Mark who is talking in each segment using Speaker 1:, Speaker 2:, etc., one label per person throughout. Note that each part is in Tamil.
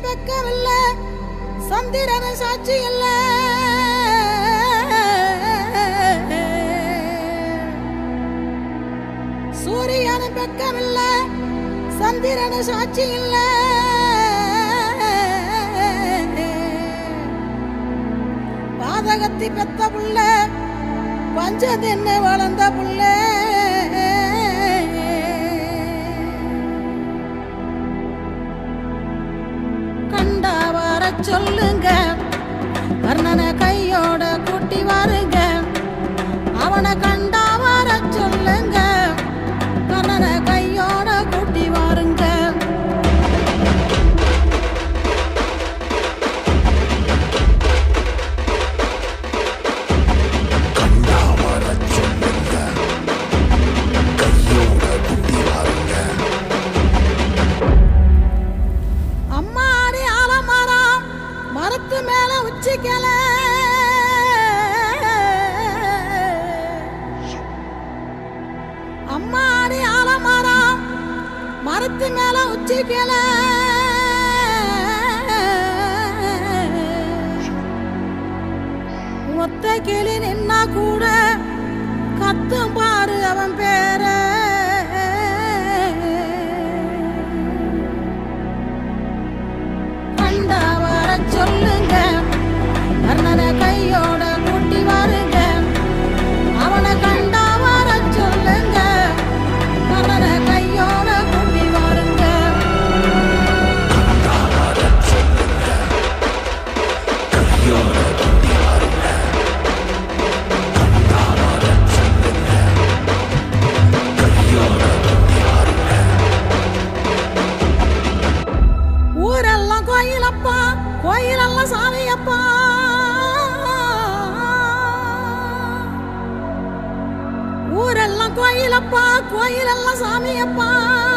Speaker 1: வெக்கமில்ல சந்திரன சாட்சி இல்ல சூரியன வெக்கமில்ல சந்திரன சாட்சி இல்ல பாதகத்தி பெத்த புள்ள பஞ்சதென்ன வளர்ந்த புள்ள கண்டா வர சொல்லுங்க கர்ணனை கையோட கூட்டி வாருங்க அவனை கண்டா வர சொல்லுங்க கர்ணனை கையோட கூட்டி வாருங்க
Speaker 2: கண்டா வரச் சொல்லுங்க கையோட குட்டி வாருங்க
Speaker 1: அம்மாடி ஆலமரம் மரத்து மேல உச்சிக்கல அம்மாடி ஆலமரம் மரத்து மேல உச்சிக்கல ஒத்த கிளி நின்னா கூட கத்தும் பாரு அவன் பேர கண்டா வர சொல்லுங்க கர்ணனை கையோட கூட்டி வாருங்க அவனை கண்டா வர சொல்லுங்க கர்ணனை கையோட கூட்டி வாருங்க
Speaker 2: கண்டா வரச் சொல்லுங்க கையோட குட்டி வாருங்க கண்டா வரச் சொல்லுங்க கையோட குட்டி வாருங்க
Speaker 1: ஊரெல்லாம் கோயிலப்பா கோயிலெல்லாம் சாமியப்பா ஊரெல்லாம் கோயிலப்பா கோயிலெல்லாம் சாமியப்பா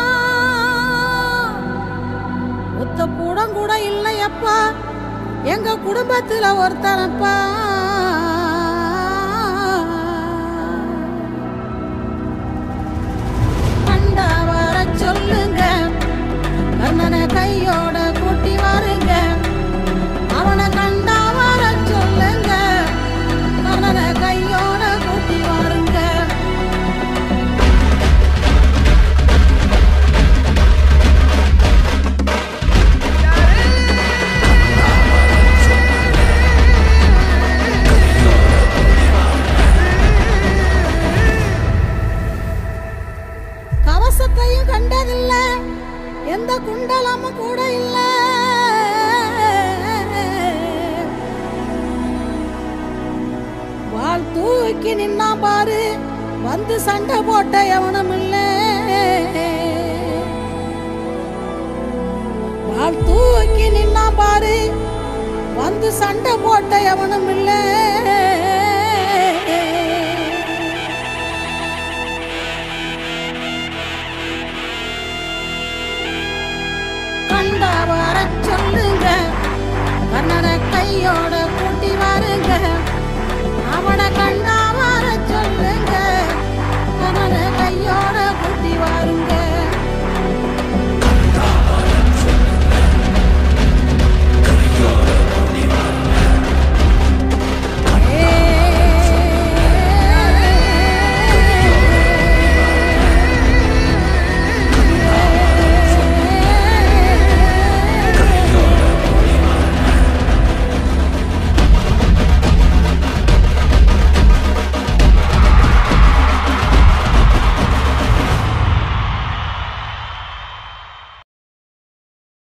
Speaker 1: ஒத்த கூடம் கூட இல்லையப்பா எங்க குடும்பத்துல ஒருத்தனப்பா கண்டா வர சொல்லுங்க கர்ணனை கையோட கூட்டி வாருங்க அவனை கண்டா வர சொல்லுங்க கர்ணனை கையோட கூட்டி வாருங்க கவசத்தையும் கண்டதில்ல எந்த குண்டலமும் கூட இல்ல வாழ் தூக்கி நின்னா பாரு வந்து சண்டை போட்ட எவனும் இல்ல வாழ் தூக்கி நின்னா பாரு வந்து சண்டை போட்ட எவனும் இல்லை கண்டா வர சொல்லுங்க கண்ணனை கையோட